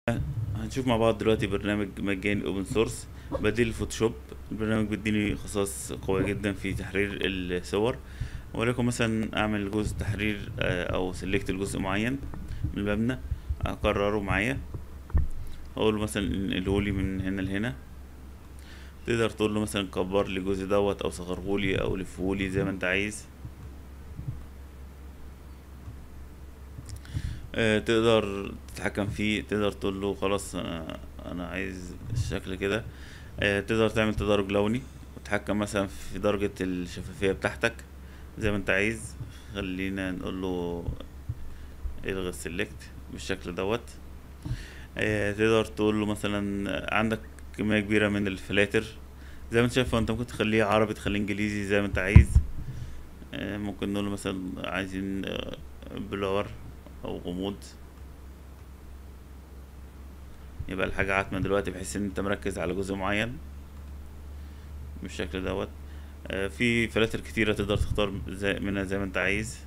هنشوف مع بعض دلوقتي برنامج مجاني اوبن سورس بديل الفوتوشوب البرنامج بيديني خصائص قوية جدا في تحرير الصور ولكن مثلا اعمل جزء تحرير آه، او سلكت لجزء معين من المبنى اكرره معايا اقول له مثلا انقلهولي من هنا لهنا تقدر تقول له مثلا كبر لي الجزء دوت او صغرهولي او لفهولي زي ما انت عايز آه، تقدر تتحكم فيه تقدر تقول له خلاص انا انا عايز الشكل كده آه، تقدر تعمل تدرج لوني وتتحكم مثلا في درجة الشفافية بتاعتك زي ما انت عايز خلينا نقول له الغي السلكت بالشكل دوت آه، تقدر تقول له مثلا عندك كمية كبيرة من الفلاتر زي ما انت شايف انت ممكن تخليه عربي تخليه انجليزي زي ما انت عايز آه، ممكن نقول له مثلا عايزين آه، بلور او غموض يبقى الحاجة عاتمة دلوقتي بحيث ان انت مركز على جزء معين بالشكل دوت آه، في فلاتر كتيرة تقدر تختار زي منها زي ما انت عايز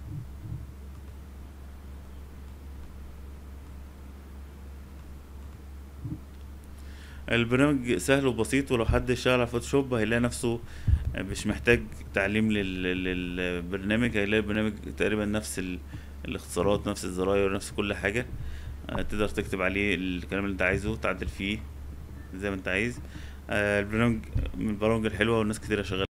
البرنامج سهل وبسيط ولو حد اشتغل على فوتوشوب هيلاقي نفسه مش محتاج تعليم لل- للبرنامج هيلاقي البرنامج تقريبا نفس ال- الاختصارات نفس الزراير نفس كل حاجة آه، تقدر تكتب عليه الكلام اللي انت عايزه تعدل فيه زي ما انت عايز آه، البرنامج من البرامج الحلوة والناس كتيرة شغالة